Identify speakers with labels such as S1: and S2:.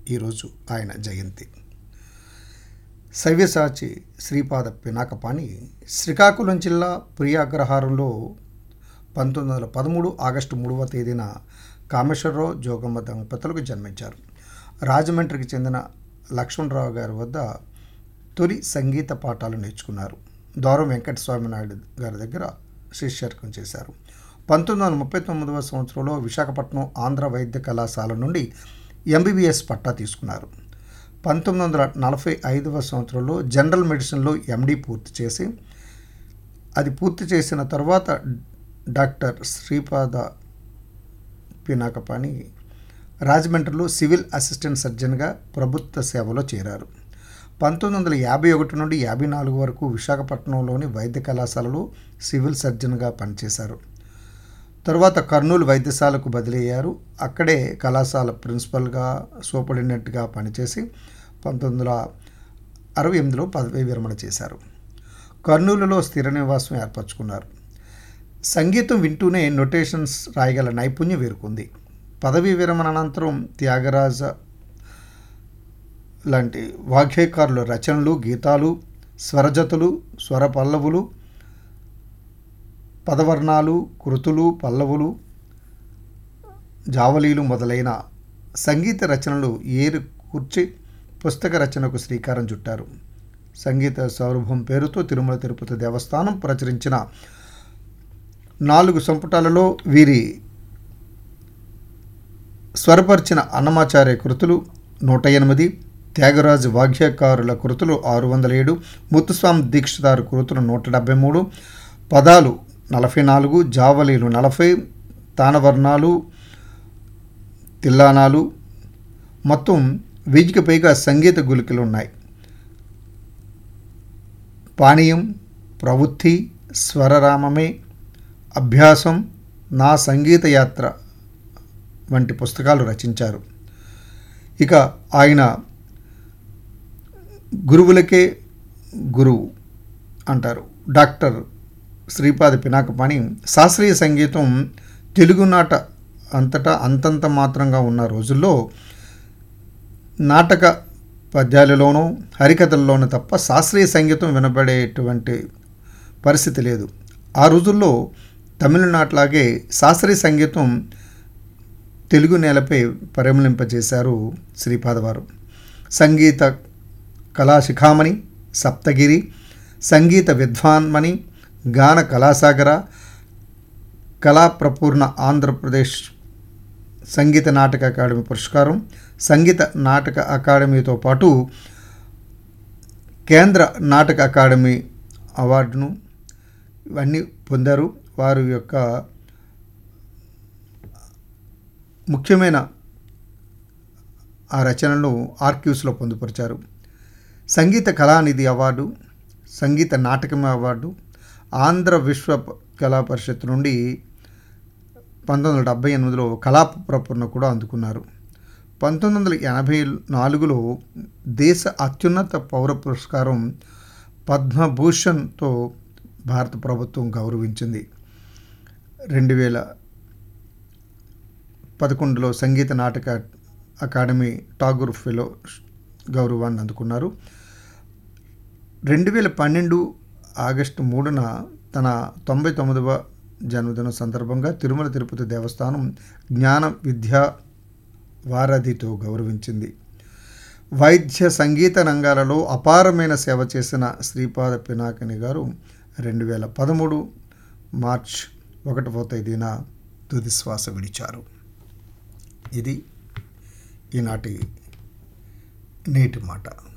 S1: ఈరోజు ఆయన జయంతి సవ్యసాచి శ్రీపాద పినాకపాణి శ్రీకాకుళం జిల్లా ప్రియాగ్రహారంలో పంతొమ్మిది వందల పదమూడు ఆగస్టు మూడవ తేదీన కామేశ్వరరావు జోగమ్మ దంపతులకు జన్మించారు రాజమండ్రికి చెందిన లక్ష్మణరావు గారి వద్ద తొలి సంగీత పాఠాలు నేర్చుకున్నారు దూరం వెంకటస్వామి నాయుడు గారి దగ్గర శిష్యర్కం చేశారు పంతొమ్మిది వందల ముప్పై తొమ్మిదవ సంవత్సరంలో విశాఖపట్నం ఆంధ్ర వైద్య కళాశాల నుండి ఎంబీబీఎస్ పట్టా తీసుకున్నారు పంతొమ్మిది వందల నలభై ఐదవ సంవత్సరంలో జనరల్ మెడిసిన్లో ఎండి పూర్తి చేసి అది పూర్తి చేసిన తర్వాత డాక్టర్ శ్రీపాద పినాకపాణి రాజమండ్రిలో సివిల్ అసిస్టెంట్ సర్జన్గా ప్రభుత్వ సేవలో చేరారు పంతొమ్మిది వందల యాభై ఒకటి నుండి యాభై నాలుగు వరకు విశాఖపట్నంలోని వైద్య కళాశాలలో సివిల్ సర్జన్గా పనిచేశారు తరువాత కర్నూలు వైద్యశాలకు బదిలీ అయ్యారు అక్కడే కళాశాల ప్రిన్సిపల్గా సూపరింటెండెంట్గా పనిచేసి పంతొమ్మిది వందల అరవై ఎనిమిదిలో పదవీ విరమణ చేశారు కర్నూలులో స్థిర నివాసం ఏర్పరచుకున్నారు సంగీతం వింటూనే నొటేషన్స్ రాయగల నైపుణ్యం వేరుకుంది పదవీ విరమణ అనంతరం త్యాగరాజ లాంటి వాగ్గేయకారుల రచనలు గీతాలు స్వరజతులు స్వర పల్లవులు పదవర్ణాలు కృతులు పల్లవులు జావలీలు మొదలైన సంగీత రచనలు ఏరు కూర్చి పుస్తక రచనకు శ్రీకారం చుట్టారు సంగీత సౌరభం పేరుతో తిరుమల తిరుపతి దేవస్థానం ప్రచురించిన నాలుగు సంపుటాలలో వీరి స్వరపరిచిన అన్నమాచార్య కృతులు నూట ఎనిమిది త్యాగరాజు వాగ్యకారుల కృతులు ఆరు వందల ఏడు ముత్తుస్వామి దీక్షితారు కృతులు నూట డెబ్బై మూడు పదాలు నలభై నాలుగు జావలీలు నలభై తానవర్ణాలు తిల్లానాలు మొత్తం వెయ్యికి పైగా సంగీత గులికలు ఉన్నాయి పానీయం ప్రవృత్తి స్వరరామమే అభ్యాసం నా సంగీత యాత్ర వంటి పుస్తకాలు రచించారు ఇక ఆయన గురువులకే గురువు అంటారు డాక్టర్ శ్రీపాద పినాకపాణి శాస్త్రీయ సంగీతం తెలుగునాట అంతటా అంతంత మాత్రంగా ఉన్న రోజుల్లో నాటక పద్యాలలోనూ హరికథల్లోనూ తప్ప శాస్త్రీయ సంగీతం వినబడేటువంటి పరిస్థితి లేదు ఆ రోజుల్లో తమిళనాట్లాగే శాస్త్రీయ సంగీతం తెలుగు నేలపై పరిమళింపజేశారు శ్రీపాదవారు సంగీత కళాశిఖామణి సప్తగిరి సంగీత విద్వాన్మణి గాన కళాసాగర కళాప్రపూర్ణ ఆంధ్రప్రదేశ్ సంగీత నాటక అకాడమీ పురస్కారం సంగీత నాటక అకాడమీతో పాటు కేంద్ర నాటక అకాడమీ అవార్డును ఇవన్నీ పొందారు వారి యొక్క ముఖ్యమైన ఆ రచనలను ఆర్క్యూస్లో పొందుపరిచారు సంగీత కళానిధి అవార్డు సంగీత నాటకం అవార్డు ఆంధ్ర విశ్వ కళా పరిషత్ నుండి పంతొమ్మిది వందల డెబ్బై ఎనిమిదిలో కళా ప్రపూర్ణ కూడా అందుకున్నారు పంతొమ్మిది వందల ఎనభై నాలుగులో దేశ అత్యున్నత పౌర పురస్కారం పద్మభూషణ్తో భారత ప్రభుత్వం గౌరవించింది రెండు వేల పదకొండులో సంగీత నాటక అకాడమీ టాగూర్ ఫెలో గౌరవాన్ని అందుకున్నారు రెండు వేల పన్నెండు ఆగస్టు మూడున తన తొంభై తొమ్మిదవ జన్మదినం సందర్భంగా తిరుమల తిరుపతి దేవస్థానం జ్ఞాన విద్యా వారధితో గౌరవించింది వైద్య సంగీత రంగాలలో అపారమైన సేవ చేసిన శ్రీపాద పినాకని గారు రెండు వేల పదమూడు మార్చ్ ఒకటవ తేదీన తుది శ్వాస విడిచారు ఇది ఈనాటి నేటి మాట